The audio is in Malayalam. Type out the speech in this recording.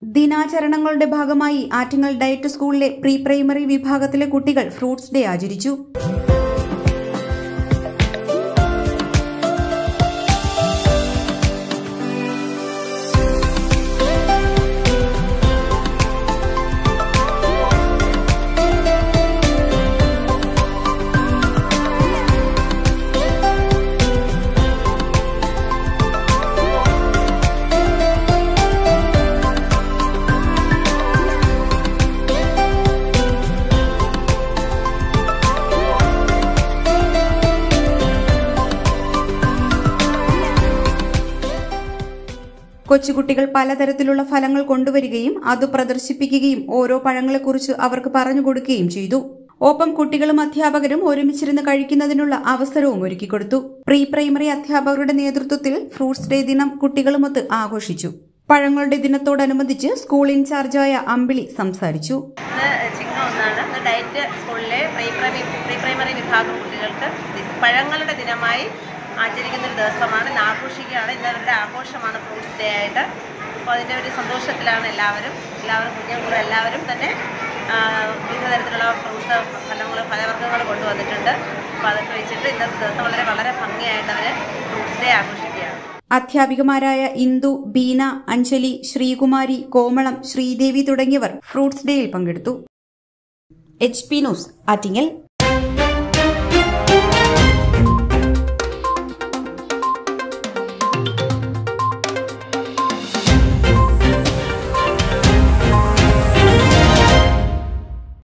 ദിനാചരണങ്ങളുടെ ഭാഗമായി ആറ്റിങ്ങൽ ഡയറ്റ് സ്കൂളിലെ പ്രീ പ്രൈമറി വിഭാഗത്തിലെ കുട്ടികൾ ഫ്രൂട്ട്സ് ഡേ ആചരിച്ചു കൊച്ചുകുട്ടികൾ പലതരത്തിലുള്ള ഫലങ്ങൾ കൊണ്ടുവരികയും അത് പ്രദർശിപ്പിക്കുകയും ഓരോ പഴങ്ങളെക്കുറിച്ച് അവർക്ക് പറഞ്ഞു കൊടുക്കുകയും ചെയ്തു ഒപ്പം കുട്ടികളും അധ്യാപകരും ഒരുമിച്ചിരുന്ന് കഴിക്കുന്നതിനുള്ള അവസരവും ഒരുക്കിക്കൊടുത്തു പ്രീ പ്രൈമറി അധ്യാപകരുടെ നേതൃത്വത്തിൽ ഫ്രൂട്ട്സ് ഡേ ദിനം കുട്ടികളുമൊത്ത് ആഘോഷിച്ചു പഴങ്ങളുടെ ദിനത്തോടനുബന്ധിച്ച് സ്കൂൾ ഇൻചാർജായ അമ്പിളി സംസാരിച്ചു ഇന്ന് ചിങ്ങം ഒന്നാണ് ഇന്ന് ഡയറ്റ് സ്കൂളിലെ പ്രീ പ്രൈമറി പ്രീ പ്രൈമറി വിഭാഗം കുട്ടികൾക്ക് ദി- പഴങ്ങളുടെ ദിനമായി ആചരിക്കുന്ന ഒരു ദിവസമാണ് ഇന്ന് ആഘോഷിക്കുകയാണ് ഇന്ന് അവരുടെ ആഘോഷമാണ് ഫ്രൂട്ട്സ് ഡേ ആയിട്ട് അപ്പോൾ അതിൻ്റെ ഒരു സന്തോഷത്തിലാണ് എല്ലാവരും എല്ലാവരും കുഞ്ഞുങ്ങളും എല്ലാവരും തന്നെ ആ, വിവിധ തരത്തിലുള്ള ഫ്രൂട്ട്സ് ഫലങ്ങൾ ഫലവർഗ്ഗങ്ങൾ കൊണ്ടുവന്നിട്ടുണ്ട് അപ്പോൾ അതൊക്കെ വെച്ചിട്ട് ഇന്നത്തെ ദിവസം വളരെ വളരെ ഭംഗിയായിട്ട് അവർ ഫ്രൂട്ട്സ് ഡേ ആഘോഷിക്കുകയാണ് അധ്യാപികമാരായ ഇന്ദു ബീന അഞ്ജലി ശ്രീകുമാരി കോമളം ശ്രീദേവി തുടങ്ങിയവർ ഫ്രൂട്ട്സ് ഡേയിൽ പങ്കെടുത്തു എച്ച് പി ന്യൂസ് ആറ്റിങ്ങൽ